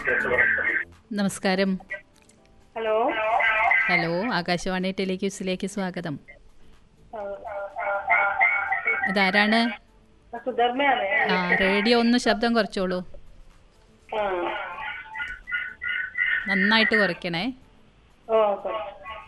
നമസ്കാരം hello hello Akashvani ടെലിക്യൂസിലേക്ക് സ്വാഗതം ഇതാരാണ് സുധർമ്മയാണ് ആ റേഡിയോ ഒന്ന് ശബ്ദം കുറച്ചോളൂ ആ നന്നായിട്ട് കുറയ്ക്കണേ ഓ കൊ-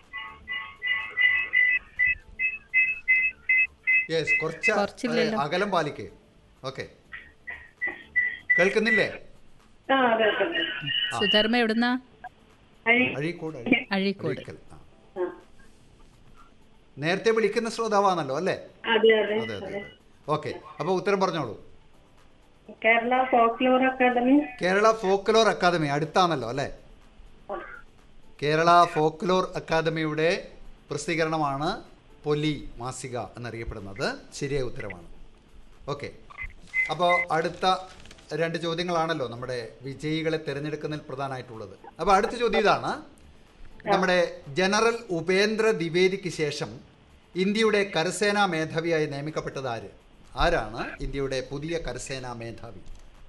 യെസ് കുറച്ച് കുറച്ചില്ലല്ലോ. അതെ, അകലം പാലിക്കേ ഓക്കെ കേൾക്കുന്നില്ലേ ആ അതെ അതെ സുധർമ്മ എവിടുന്നാ അഴി അഴീക്കോട് അഴി- അഴീക്കോട് അഴീക്കൽ ആ. ആ. നേരത്തെ വിളിക്കുന്ന ശ്രോതാവാണല്ലോ അല്ലേ അതെ അതെ അതെ അതെ അതെ ഓക്കെ അപ്പോൾ ഉത്തരം പറഞ്ഞോളൂ Kerala folklore academy Kerala folklore academy അടുത്താണല്ലോ അല്ലേ കേരള ഫോക്ലോർ അക്കാദമിയുടെ പ്രസിദ്ധീകരണമാണ് പൊലി മാസിക എന്നറിയപ്പെടുന്നത് ശരിയായ ഉത്തരമാണ് ഓക്കെ അപ്പോൾ അടുത്ത രണ്ട് ചോദ്യങ്ങളാണല്ലോ നമ്മുടെ വിജയികളെ തിരഞ്ഞെടുക്കുന്നതിൽ പ്രധാനമായിട്ടുള്ളത് അപ്പോൾ അടുത്ത ചോദ്യം ഇതാണ് നമ്മുടെ ജനറൽ ഉപേന്ദ്ര ദ്വിവേദിക്ക് ശേഷം ഇന്ത്യയുടെ കരസേനാ മേധാവിയായി നിയമിക്കപ്പെട്ടത് ആര് ആരാണ് ഇന്ത്യയുടെ പുതിയ കരസേനാ മേധാവി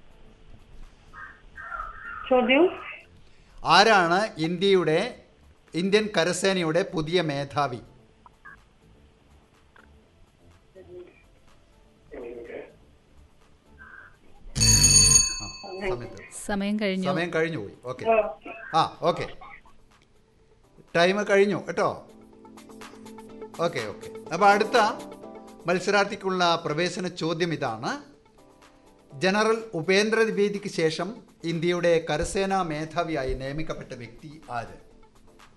ചോദ്യം ആരാണ് ഇന്ത്യയുടെ ഇന്ത്യൻ കരസേനയുടെ പുതിയ മേധാവി ആ, സമയത്ത് സമയം കഴിഞ്ഞു സമയം കഴിഞ്ഞു പോയി ഓക്കെ ഓ ആ ഓക്കെ ടൈം കഴിഞ്ഞു കേട്ടോ ഓക്കെ ഓക്കെ അപ്പോൾ അടുത്ത മത്സരാർത്ഥിക്കുള്ള പ്രവേശന ചോദ്യം ഇതാണ് ജനറൽ ഉപേന്ദ്ര ദ്വിവേദിക്ക് ശേഷം ഇന്ത്യയുടെ കരസേനാ മേധാവിയായി നിയമിക്കപ്പെട്ട വ്യക്തി ആര്